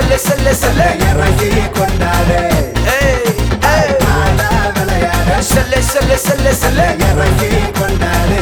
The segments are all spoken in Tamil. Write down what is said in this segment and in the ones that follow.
சொல்லு சொல்லு சொல்லு இறங்கி கொண்டாடு ஏய், ஏய். ஆட விளையாட சொல்லு சொல்லு சொல்லு சொல்லு இறங்கி கொண்டாடு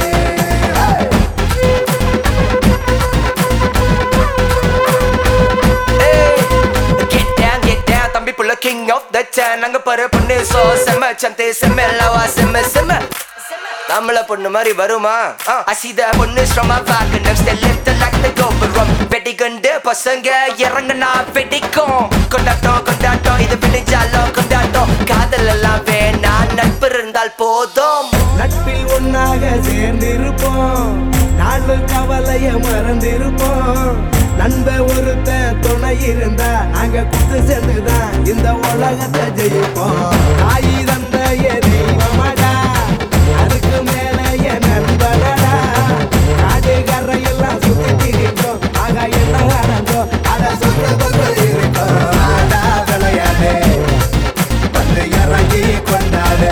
ஏய். Get down, get down, தம்பி புள்ள king of the town. அங்க பாரு பொண்ணு so செம்ம, சந்தை செம்ம, லவா செம்ம, செம்ம. நம்மள பொண்ணு மாதிரி வருமா அசித பொண்ணு ஸ்ரமா பாக்கு நெக்ஸ்ட் லெஃப்ட் லைக் தி கோபுரம் வெடிகண்டு பசங்க இறங்குனா வெடிக்கும் கொண்டாட்டம் கொண்டாட்டம் இது விடிஞ்சாலும் கொண்டாட்டம் காதல் எல்லாம் வேணா நட்பு இருந்தால் போதும் நட்பில் ஒன்னாக சேர்ந்திருப்போம் நாளும் கவலைய மறந்திருப்போம் நண்ப ஒருத்தன் துணை இருந்தா நாங்க குத்து சேர்ந்துதான் இந்த உலகத்தை ஜெயிப்போம் தாய் தந்த என் தெய்வமடா அதுக்கு மேல என் நண்பனடா காடு கரையெல்லாம் சுத்தி திரிப்போம் ஆக என்ன நடந்தோம் அதை சுத்த கொண்டு இருக்கோம் ஆடா விளையாடு வந்து இறங்கி கொண்டாடு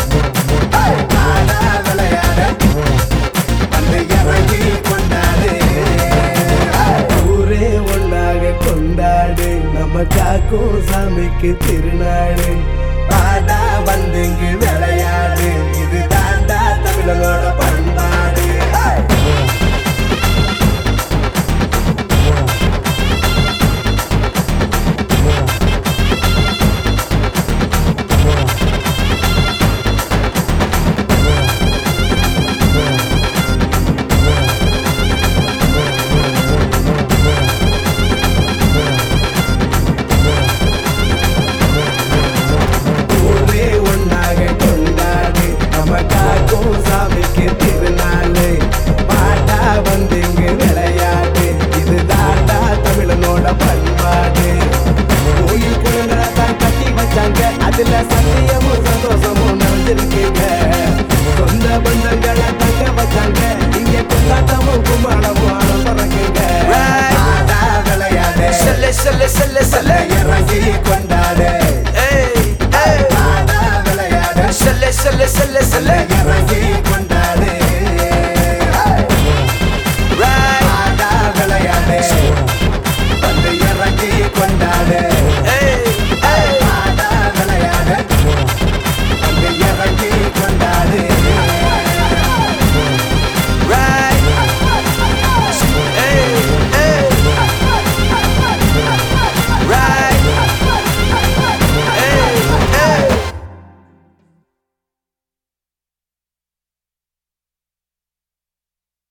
ஆடா விளையாட வந்து இறங்கி கொண்டாடு ஊரே ஒன்றாக கொண்டாடு நம்ம காக்கும் சாமிக்கு திருநாடு பாடா வந்து இங்கு விளையாடு இது தாண்டா தமிழனோட பண்பாடு ஊரே ஒன்றாக கொண்டாடு நம்ம காக்கும் சாமிக்கு திருநாளு பாட்டா வந்து இங்கு விளையாடு இது தாண்டா தமிழனோட பண்பாடு கோயில் குழந்தை தான் கட்டி வச்சாங்க அதுல சத்தியமும் சந்தோஷமும் நடந்திருக்குங்க சொந்த பந்தங்களை தங்க வச்சாங்க இங்க கொண்டாட்டமும் கும்மாளமும் ஆட பிறக்குங்க Right. ஆடா விளையாடு சொல்லு சொல்லு சொல்லு சொல்லு இறங்கி